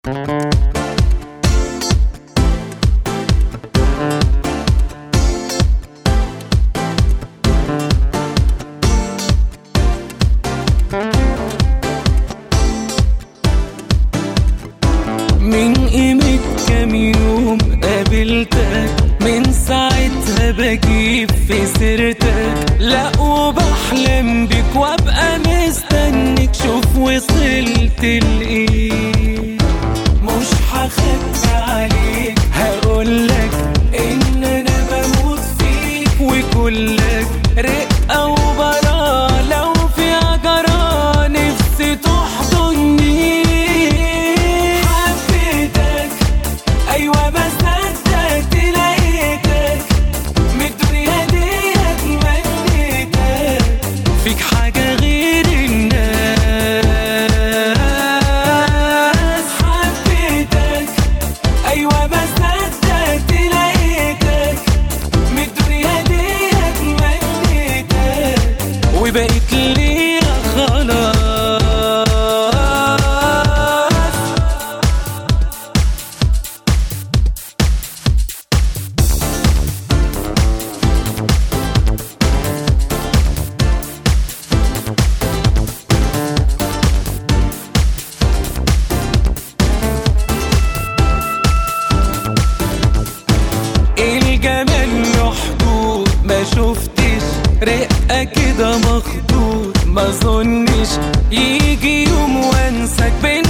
من قيمة كام يوم قابلتك من ساعتها بجيب في سيرتك لا وبحلم بك وابقى مستنيك شوف وصلت لايه مش هخبي عليك هقولك ان انا بموت فيك وكلك رقة وبراء لو في عجرة نفسي تحضني حبيتك ايوه ما صدقت لقيتك من الدنيا دي اتمنيتك فيك حاجة غير الناس حبيتك ايوه ما صدقت لقيتك من الدنيا دي اتمنيتك وبقيت ليا خلاص الجمال له حدود ما شفتش رقة كده مخدود ما ظنش يجي يوم وانساك بين